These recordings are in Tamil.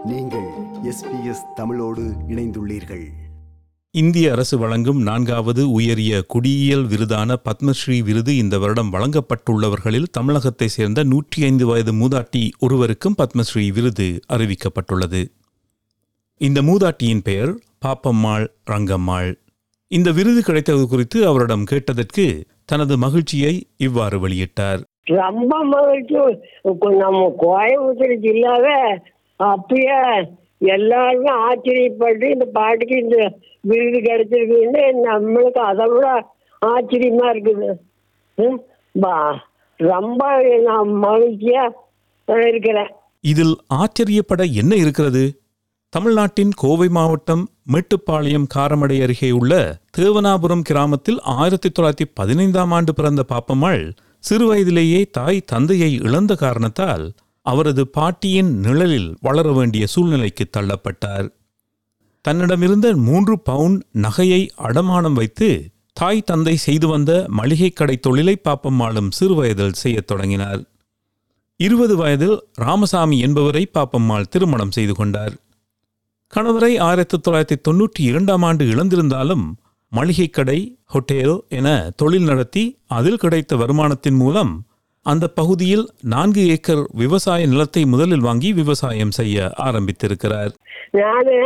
நீங்கள் எஸ்பிஎஸ் தமிழோடு இணைந்துள்ளீர்கள் இந்திய அரசு வழங்கும் நான்காவது உயரிய குடியியல் விருதான பத்மஸ்ரீ விருது இந்த வருடம் வழங்கப்பட்டுள்ளவர்களில் தமிழகத்தை சேர்ந்த நூற்றி ஐந்து வயது மூதாட்டி ஒருவருக்கும் பத்மஸ்ரீ விருது அறிவிக்கப்பட்டுள்ளது இந்த மூதாட்டியின் பெயர் பாப்பம்மாள் ரங்கம்மாள் இந்த விருது கிடைத்தது குறித்து அவரிடம் கேட்டதற்கு தனது மகிழ்ச்சியை இவ்வாறு வெளியிட்டார் ரொம்ப மகிழ்ச்சி கொ- நம்ம கோயம்புத்தூர் ஜில்லாவே அப்பயே எல்லாருமே ஆச்சரியப்பட்டு இந்த பாட்டுக்கு இந்த விருது கிடைச்சிருக்குன்னு நம்மளுக்கு அதை விட ஆச்சரியமா இருக்குது ம், பா- ரொம்ப நான் மகிழ்ச்சியா இருக்கிறேன் இதில் ஆச்சரியப்பட என்ன இருக்கிறது தமிழ்நாட்டின் கோவை மாவட்டம் மேட்டுப்பாளையம் காரமடை அருகே உள்ள தேவனாபுரம் கிராமத்தில் ஆயிரத்தி தொள்ளாயிரத்தி பதினைந்தாம் ஆண்டு பிறந்த பாப்பம்மாள் சிறுவயதிலேயே தாய் தந்தையை இழந்த காரணத்தால் அவரது பாட்டியின் நிழலில் வளர வேண்டிய சூழ்நிலைக்கு தள்ளப்பட்டார் தன்னிடமிருந்த மூன்று பவுண்ட் நகையை அடமானம் வைத்து தாய் தந்தை செய்து வந்த மளிகை கடை தொழிலை பாப்பம்மாளும் சிறுவயதில் செய்யத் தொடங்கினார் இருபது வயதில் ராமசாமி என்பவரை பாப்பம்மாள் திருமணம் செய்து கொண்டார் கணவரை ஆயிரத்தி தொள்ளாயிரத்தி தொன்னூற்றி இரண்டாம் ஆண்டு இழந்திருந்தாலும் மளிகை கடை ஹோட்டேல் என தொழில் நடத்தி அதில் கிடைத்த வருமானத்தின் மூலம் அந்த பகுதியில் நான்கு ஏக்கர் விவசாய நிலத்தை முதலில் வாங்கி விவசாயம் செய்ய ஆரம்பித்திருக்கிறார் நானு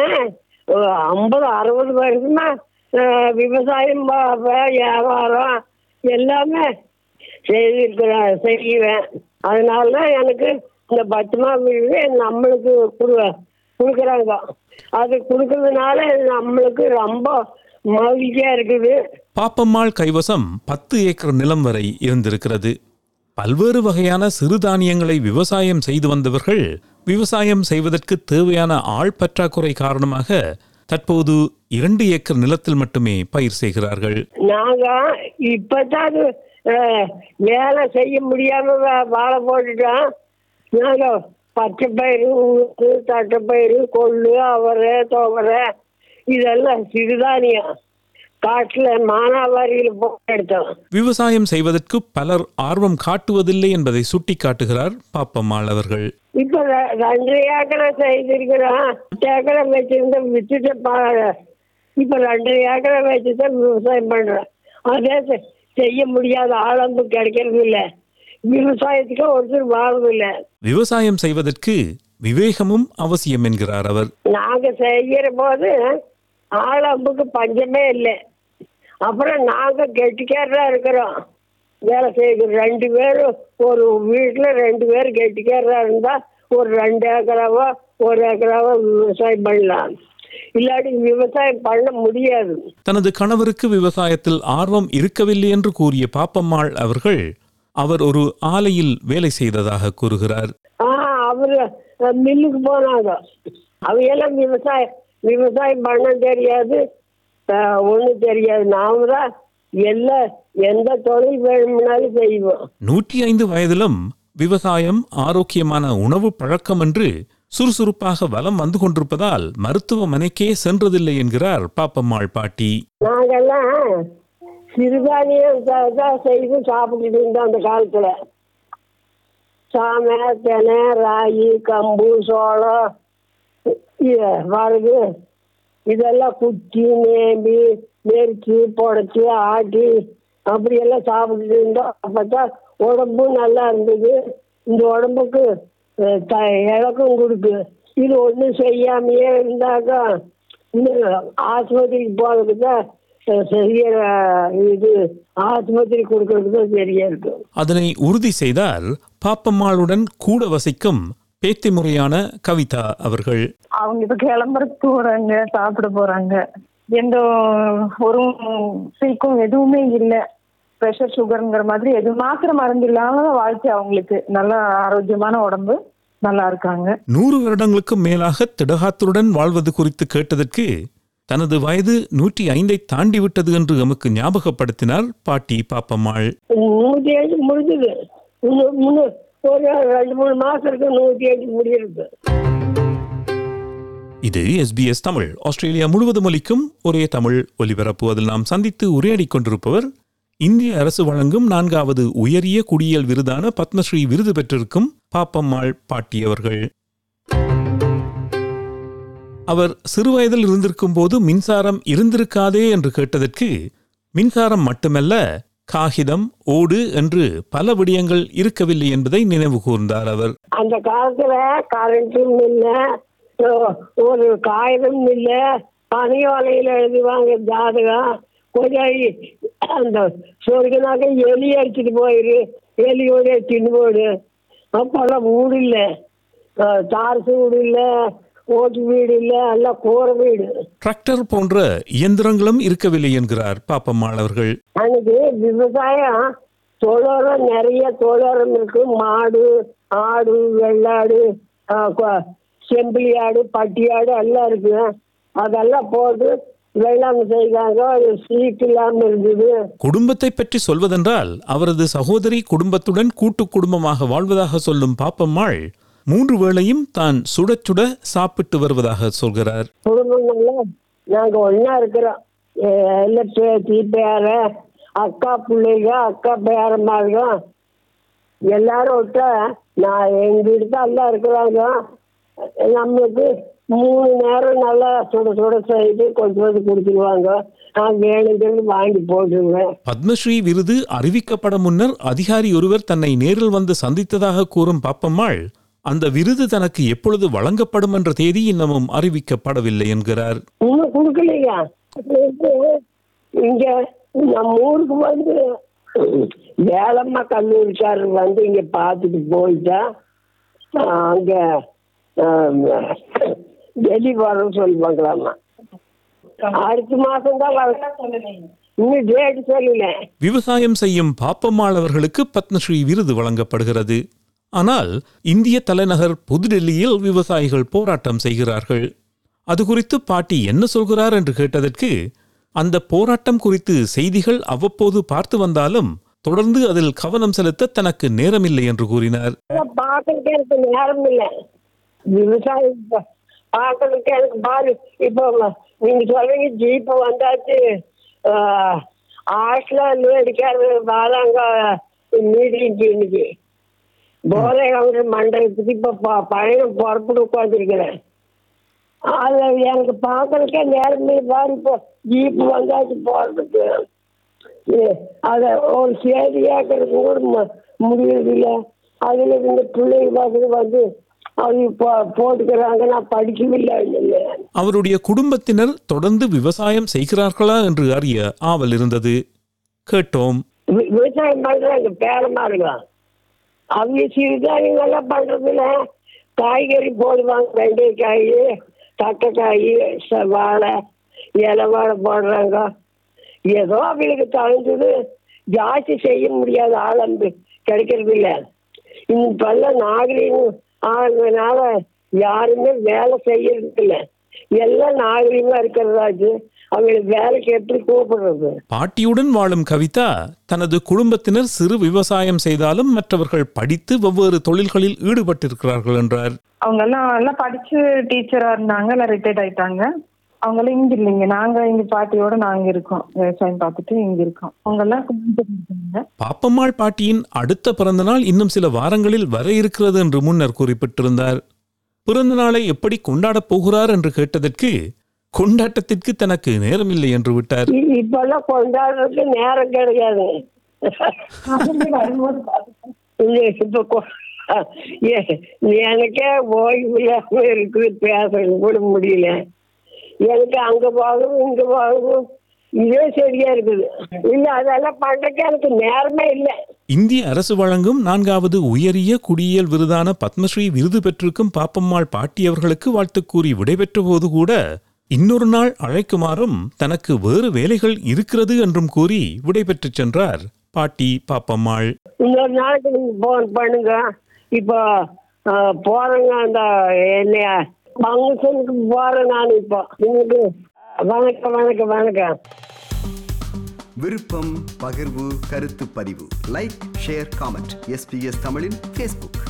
ஐம்பது அறுபது வருஷமா அஹ், விவசாயம் ப- ப- வியாபாரம் எல்லாமே செய்திருக்கிறேன் செய்வேன் அதனால தான் எனக்கு இந்த பத்துமா விருது நம்மளுக்கு கொடு கொடுக்குறாங்க அது கொடுக்கறதுனால நம்மளுக்கு ரொம்ப மகிழ்ச்சியா இருக்குது பாப்பம்மாள் கைவசம் பத்து ஏக்கர் நிலம் வரை இருந்திருக்கிறது பல்வேறு வகையான சிறுதானியங்களை விவசாயம் செய்து வந்தவர்கள் விவசாயம் செய்வதற்கு தேவையான ஆள் பற்றாக்குறை காரணமாக தற்போது இரண்டு ஏக்கர் நிலத்தில் மட்டுமே பயிர் செய்கிறார்கள் நாங்க இப்பதான் அது, அஹ், வேலை செய்ய முடியாம வா- வாழை போட்டுட்டோம் நாங்க பச்சை பயிறு உளுந்து தட்டைப்பயிறு கொள்ளு அவரை துவரை இதெல்லாம் சிறுதானியம் காட்டுல மானாவாரியில் போட்டு எடுத்தோம் விவசாயம் செய்வதற்கு பலர் ஆர்வம் காட்டுவதில்லை என்பதை சுட்டிக்காட்டுகிறார் பாப்பம்மாள் அவர்கள் இப்ப ரெ- ரெண்டு ஏக்கரை செய்திருக்கிறோம் ஏக்கரை வச்சிருந்த வித்துட்டு பா- இப்ப ரெண்டு ஏக்கரை வச்சுதான் விவசாயம் பண்றோம் அதே செ- செய்ய முடியாத ஆளம்பு கிடைக்கிறது இல்ல விவசாயத்துக்கு ஒருத்தர் வாழ்வு இல்ல விவசாயம் செய்வதற்கு விவேகமும் அவசியம் என்கிறார் அவர் நாங்க செய்யற போது ஆளம்புக்கு பஞ்சமே இல்லை அப்புறம் நாங்க கெட்டிக்காரரா இருக்கிறோம் வேலை செய்கிறோம் ரெண்டு பேரும் ஒரு வீட்டுல ரெண்டு பேர் கெட்டிக்காரரா இருந்தா ஒரு ரெண்டு ஏக்கராவோ ஒரு ஏக்கராவோ விவசாயம் பண்ணலாம் இல்லாட்டி விவசாயம் பண்ண முடியாது தனது கணவருக்கு விவசாயத்தில் ஆர்வம் இருக்கவில்லை என்று கூறிய பாப்பம்மாள் அவர்கள் அவர் ஒரு ஆலையில் வேலை செய்ததாக கூறுகிறார் ஆ அவரு அஹ், மில்லுக்கு போனாங்க அவையெல்லாம் விவசாயம் விவசாயம் பண்ண தெரியாது ஒன்றும் தெரியாது நாம தான் எல்லா எந்த தொழில் வேணும்னாலும் செய்வோம் நூற்றி ஐந்து வயதிலும் விவசாயம் ஆரோக்கியமான உணவு பழக்கம் என்று சுறுசுறுப்பாக வலம் வந்து கொண்டிருப்பதால் மருத்துவமனைக்கே சென்றதில்லை என்கிறார் பாப்பம்மாள் பாட்டி நாங்கெல்லாம் சிறுதானியம் தான் தான் செய்து சாப்பிட்டுட்டு இருந்தோம் அந்த காலத்துல சாமை தெனை ராகி கம்பு சோளம் இது வரகு இதெல்லாம் குச்சி நேம்பி நெரிச்சு புடச்சி ஆட்டி அப்படியெல்லாம் சாப்பிட்டுட்டு இருந்தோம் அப்பதான் உடம்பும் நல்லா இருந்தது இந்த உடம்புக்கு அஹ், த இழக்கம் கொடுக்கு இது ஒன்றும் செய்யாமையே இருந்தாக்கா இன்னும் ஆஸ்பத்திரிக்கு போகிறதுக்கு தான் அஹ், சரியா அஹ், இது ஆஸ்பத்திரி கொடுக்கறதுக்கு தான் சரியா இருக்கும் அதனை உறுதி செய்தார் பாப்பம்மாளுடன் கூட வசிக்கும் பேத்தி முறையான கவிதா அவர்கள் அவங்க இப்ப கிளம்புறதுக்கு போறாங்க சாப்பிட போறாங்க எந்த ஒரு சீக்கும் எதுவுமே இல்ல ப்ரெஷர் சுகருங்கிற மாதிரி எது மாத்திரை மருந்து இல்லாம வாழ்க்கை அவங்களுக்கு நல்ல ஆரோக்கியமான உடம்பு நல்லா இருக்காங்க நூறு வருடங்களுக்கும் மேலாக திடகாத்துடன் வாழ்வது குறித்து கேட்டதற்கு தனது வயது நூற்றி ஐந்தை தாண்டி விட்டது என்று எமக்கு ஞாபகப்படுத்தினார் பாட்டி பாப்பம்மாள் நூற்றி அஞ்சு முடிஞ்சுது இன்னும் இன்னும் ஒரு ரெண்டு மூணு மாசம் இருக்கு நூற்றி அஞ்சு முடியிருக்கு இது எஸ்பிஎஸ் தமிழ் ஆஸ்திரேலியா முழுவதும் ஒலிக்கும் ஒரே தமிழ் ஒலிபரப்பு அதில் நாம் சந்தித்து உரையாடிக் கொண்டிருப்பவர் இந்திய அரசு வழங்கும் நான்காவது உயரிய குடியியல் விருதான பத்மஸ்ரீ விருது பெற்றிருக்கும் பாப்பம்மாள் பாட்டி அவர்கள் அவர் சிறுவயதில் இருந்திருக்கும் போது மின்சாரம் இருந்திருக்காதே என்று கேட்டதற்கு மின்சாரம் மட்டுமல்ல காகிதம் ஓடு என்று பல விடயங்கள் இருக்கவில்லை என்பதை நினைவு கூர்ந்தார் அவர் அந்த காலத்துல கரண்ட்டும் இல்ல ஒ- ஒரு காகிதம் இல்ல பனையோலையில எழுதுவாங்க ஜாதகம் கொஞ்சம் இ- அந்த சொருகினாக்க எலி அடிச்சிட்டு போயிரு எலியோட தின்னு போயிடு அப்பெல்லாம் வீடு இல்லை தாரசு வீடு இல்லை ஓட்டு வீடு இல்லை எல்லாம் கூரை வீடு டிராக்டர் போன்ற இயந்திரங்களும் இருக்கவில்லை என்கிறார் பாப்பம்மாள் அவர்கள் எனக்கு விவசாயம் தொழோரம் நிறைய தொழோரம் இருக்கு மாடு ஆடு வெள்ளாடு ஆ, கொ- செம்பிலி ஆடு பட்டி ஆடு எல்லாம் இருக்கு அதெல்லாம் போட்டு வெள்ளாமை செய்தாங்க அது சீட்டு இல்லாம இருந்தது குடும்பத்தை பற்றி சொல்வதென்றால் அவரது சகோதரி குடும்பத்துடன் கூட்டு குடும்பமாக வாழ்வதாக சொல்லும் பாப்பம்மாள் மூன்று வேளையும் தான் சுட சுட சாப்பிட்டு வருவதாக சொல்கிறார் குடும்பங்கள்ல நாங்க ஒண்ணா இருக்கிறோம் எ- எல்லாம் பேத்தி பேர அக்கா பிள்ளைங்க அக்கா பேரமாருங்க எல்லாரும் விட்டா நான் எங்க வீட்டு எல்லாம் இருக்கிறாங்க நம்மளுக்கு மூணு நேரம் நல்லா சுட சுட செய்து கொண்டு வந்து கொடுத்துருவாங்க நான் வேணுங்கிறது வாங்கி போட்டுருவேன் பத்மஸ்ரீ விருது அறிவிக்கப்பட முன்னர் அதிகாரி ஒருவர் தன்னை நேரில் வந்து சந்தித்ததாக கூறும் பாப்பம்மாள் அந்த விருது தனக்கு எப்பொழுது வழங்கப்படும் என்ற தேதி இன்னமும் அறிவிக்கப்படவில்லை என்கிறார் இன்னும் கொடுக்கலையா இங்க நம்ம ஊருக்கு வந்து வேலம்மா கல்லூரிக்காரர் வந்து இங்க பார்த்துட்டு போயிட்டா ஆஹ் அங்க டெல்லி வரும் சொல்லுவாங்களாமா அடுத்த மாசம் தான் இன்னும் டேட் சொல்லல விவசாயம் செய்யும் பாப்பம்மாள் அவர்களுக்கு பத்மஸ்ரீ விருது வழங்கப்படுகிறது ஆனால் இந்திய தலைநகர் புதுடெல்லியில் விவசாயிகள் போராட்டம் செய்கிறார்கள் அது குறித்து பாட்டி என்ன சொல்கிறார் என்று கேட்டதற்கு அந்த போராட்டம் குறித்து செய்திகள் அவ்வப்போது பார்த்து வந்தாலும் தொடர்ந்து அதில் கவனம் செலுத்த தனக்கு நேரமில்லை என்று கூறினார் பார்க்கறதுக்கு எனக்கு நேரம் இல்லை விவசாயம் பா- பார்க்கறதுக்கு எனக்கு பாரு இப்போ நீங்க சொல்றீங்க ஜீப் வந்தாச்சு ஹாஸ்டல் அடிக்காது வராங்க மீட்டிங் இன்னைக்கு போதை கவுண்டர் மண்டலத்துக்கு இப்போ ப- பயணம் புறப்பட்டு உட்காந்துருக்கிறேன் அது எனக்கு பார்க்கறதுக்கே நேரமே பாரு இப்போ ஜீப் வந்தாச்சு போறதுக்கு ஏ, அத ஒரு செய்தி கேட்கறதுக்கு கூட மு- முடியறதில்ல அதுல இந்த பிள்ளைங்க பார்த்து வந்து அவங்க போ- போட்டுக்கிறாங்க நான் படிக்கவில்லை இல்லை அவருடைய குடும்பத்தினர் தொடர்ந்து விவசாயம் செய்கிறார்களா என்று அறிய ஆவல் இருந்தது கேட்டோம் வி- விவசாயம் பண்றாங்க பேரமா இருக்கலாம் அவங்க சிறுதானியங்கள்லாம் பண்றதுல காய்கறி போடுவாங்க வெண்டைக்காய் தட்டைக்காய் ச- வாழை இலை வாழை போடுறாங்க ஏதோ அவங்களுக்கு தகுந்தது ஜாஸ்தி செய்ய முடியாத ஆளம்பு கிடைக்கிறது இல்லை இப்பெல்லாம் நாகரீகம் ஆனதுனால யாருமே வேலை செய்யறது இல்லை எல்லாம் நாகரீகமா இருக்கிறதாச்சு அவங்களுக்கு வேலைக்கு எப்படி கூப்பிடுறது பாட்டியுடன் வாழும் கவிதா தனது குடும்பத்தினர் சிறு விவசாயம் செய்தாலும் மற்றவர்கள் படித்து வெவ்வேறு தொழில்களில் ஈடுபட்டிருக்கிறார்கள் என்றார் அவங்க எல்லாம் எல்லாம் படிச்சு டீச்சரா இருந்தாங்க எல்லாம் ரிட்டையர்ட் ஆயிட்டாங்க அவங்க எல்லாம் இங்க இல்லைங்க நாங்க இங்க பாட்டியோட நாங்க இருக்கோம் விவசாயம் பார்த்துட்டு இங்க இருக்கோம் அவங்க எல்லாம் கோயம்புத்தூர்ல இருக்காங்க பாப்பம்மாள் பாட்டியின் அடுத்த பிறந்தநாள் இன்னும் சில வாரங்களில் வர இருக்கிறது என்று முன்னர் குறிப்பிட்டிருந்தார் பிறந்த நாளை எப்படி கொண்டாடப் போகிறார் என்று கேட்டதற்கு கொண்டாட்டத்திற்கு தனக்கு நேரமில்லை என்று விட்டார் இ- இப்பெல்லாம் கொண்டாடுறதுக்கு நேரம் கிடையாது வரும்போது பார்த்துட்டு இல்ல, இப்ப கொ- ஏ- எனக்கே ஓய்வு இல்லாம இருக்குது பேச கூட முடியல எனக்கு அங்க போகணும் இங்க போகணும் இதே சரியா இருக்குது இல்ல அதெல்லாம் பண்றதுக்கு எனக்கு நேரமே இல்லை இந்திய அரசு வழங்கும் நான்காவது உயரிய குடியியல் விருதான பத்மஸ்ரீ விருது பெற்றிருக்கும் பாப்பம்மாள் பாட்டி அவர்களுக்கு வாழ்த்து கூறி விடைபெற்ற போது கூட இன்னொரு நாள் அழைக்குமாறும் தனக்கு வேறு வேலைகள் இருக்கிறது என்றும் கூறி விடைபெற்றுச் சென்றார் பாட்டி பாப்பம்மாள் இன்னொரு நாளைக்கு நீங்க போன் பண்ணுங்க இப்போ ஆ, போறேங்க அந்த என்னைய ஃபங்க்ஷனுக்கு போறேன் நான் இப்போ உங்களுக்கு வணக்கம் வணக்கம் வணக்கம் விருப்பம் பகிர்வு கருத்து பதிவு லைக் ஷேர் காமெண்ட் எஸ்பிஎஸ் தமிழின் ஃபேஸ்புக்